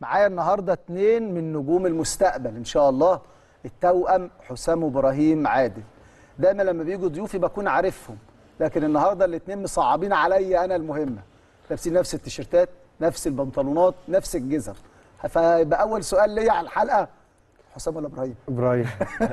معايا النهارده اتنين من نجوم المستقبل ان شاء الله التوأم حسام وابراهيم عادل دايما لما بيجوا ضيوفي بكون عارفهم لكن النهارده الاتنين مصعبين عليا انا المهمه لابسين نفس التيشيرتات نفس البنطلونات نفس الجزم فيبقى اول سؤال ليا على الحلقه حسام ولا ابراهيم ابراهيم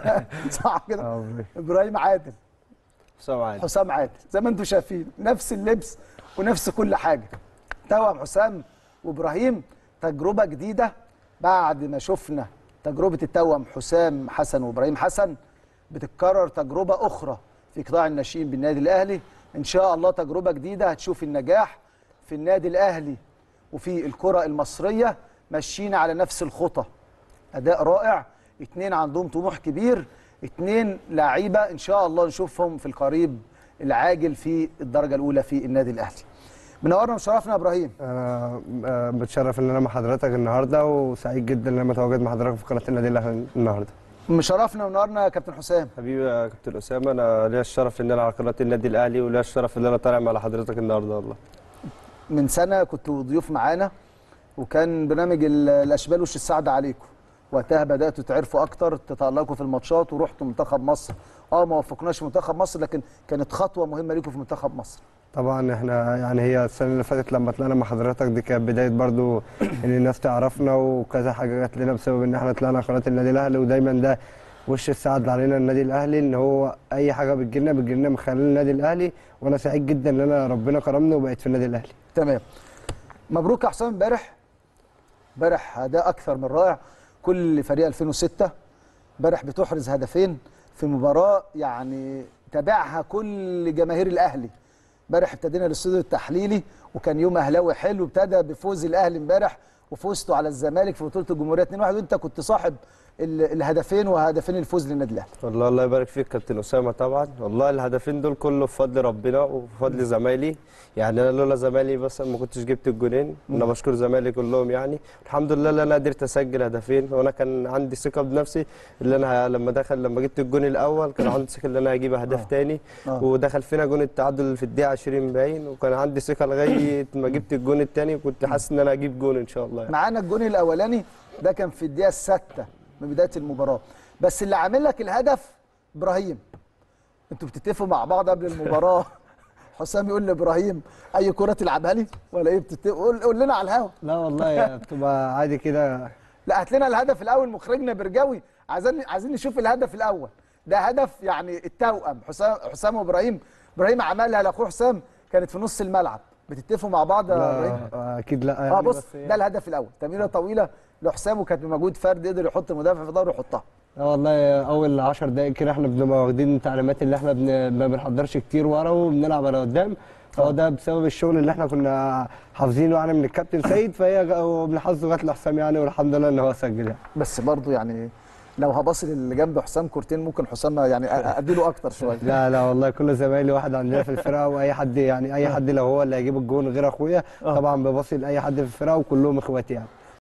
صح كده اه إبراهيم. ابراهيم عادل حسام عادل حسام عادل زي ما انتم شايفين نفس اللبس ونفس كل حاجه توأم حسام وابراهيم تجربه جديده بعد ما شفنا تجربه التوأم حسام حسن وابراهيم حسن بتتكرر تجربه اخرى في قطاع الناشئين بالنادي الاهلي ان شاء الله تجربه جديده هتشوف النجاح في النادي الاهلي وفي الكره المصريه ماشيين على نفس الخطى اداء رائع اتنين عندهم طموح كبير اتنين لعيبه ان شاء الله نشوفهم في القريب العاجل في الدرجه الاولى في النادي الاهلي منورنا وشرفنا يا ابراهيم انا آه، بتشرف ان انا مع حضرتك النهارده وسعيد جدا ان انا متواجد مع حضرتك في قناه النادي الاهلي النهارده مشرفنا ومنورنا يا كابتن حسام حبيبي يا كابتن اسامه انا ليا الشرف ان انا على قناه النادي الاهلي وليا الشرف ان انا طالع مع حضرتك النهارده والله من سنه كنتوا ضيوف معانا وكان برنامج ال- الاشبال وش السعد عليكم وقتها بداتوا تعرفوا اكتر تتالقوا في الماتشات ورحتوا منتخب مصر اه ما وفقناش في منتخب مصر لكن كانت خطوه مهمه ليكم في منتخب مصر طبعا احنا يعني هي السنه اللي فاتت لما طلعنا مع حضرتك دي كانت بدايه برضو ان الناس تعرفنا وكذا حاجه جات لنا بسبب ان احنا طلعنا قناه النادي الاهلي ودايما ده وش السعد علينا النادي الاهلي ان هو اي حاجه بتجيلنا بتجيلنا من خلال النادي الاهلي وانا سعيد جدا ان انا ربنا كرمني وبقيت في النادي الاهلي تمام مبروك يا حسام امبارح امبارح اداء اكثر من رائع كل فريق 2006 امبارح بتحرز هدفين في مباراه يعني تابعها كل جماهير الاهلي امبارح ابتدينا الاستوديو التحليلي وكان يوم اهلاوي حلو ابتدى بفوز الاهلي امبارح وفوزتوا على الزمالك في بطوله الجمهوريه 2-1 وانت كنت صاحب ال- الهدفين وهدفين الفوز للنادي الاهلي والله الله يبارك فيك كابتن اسامه طبعا والله الهدفين دول كله بفضل ربنا وبفضل زمايلي يعني انا لولا زمايلي بس ما كنتش جبت الجونين انا بشكر زمايلي كلهم يعني الحمد لله اللي انا قدرت اسجل هدفين وانا كان عندي ثقه بنفسي اللي انا لما دخل لما جبت الجون الاول كان عندي ثقه ان انا هجيب اهداف آه. تاني آه. ودخل فينا جون التعادل في الدقيقه 20 باين وكان عندي ثقه لغايه ما جبت الجون التاني وكنت حاسس ان انا هجيب جون ان شاء الله يعني. معانا الجون الاولاني ده كان في الدقيقه السادسه من بدايه المباراه بس اللي عامل لك الهدف ابراهيم انتوا بتتفقوا مع بعض قبل المباراه حسام يقول لابراهيم اي كره تلعبها لي ولا ايه بتتفقوا قول, قول لنا على الهوا لا والله بتبقى عادي كده لا هات لنا الهدف الاول مخرجنا برجاوي عايزين عايزين نشوف الهدف الاول ده هدف يعني التوأم حسام حسام وابراهيم ابراهيم عملها لاخوه حسام كانت في نص الملعب بتتفقوا مع بعض يا ابراهيم لا اكيد لا اه يعني بص بس ده الهدف الاول تمريره طويله لحسام وكانت بمجهود فرد قدر يحط المدافع في ظهره ويحطها لا والله اول 10 دقائق كده احنا بنبقى واخدين تعليمات اللي احنا بن... ما بنحضرش كتير ورا وبنلعب على قدام فهو ده بسبب الشغل اللي احنا كنا حافظينه يعني من الكابتن سيد فهي جا- ومن حظه جت لحسام يعني والحمد لله ان هو سجل يعني بس برضو يعني لو هبص اللي جنب حسام كورتين ممكن حسام يعني أ- اديله اكتر شويه لا لا والله كل زمايلي واحد عندنا في الفرقه واي حد يعني اي حد لو هو اللي هيجيب الجون غير اخويا آه. طبعا ببصي لاي حد في الفرقه وكلهم اخواتي يعني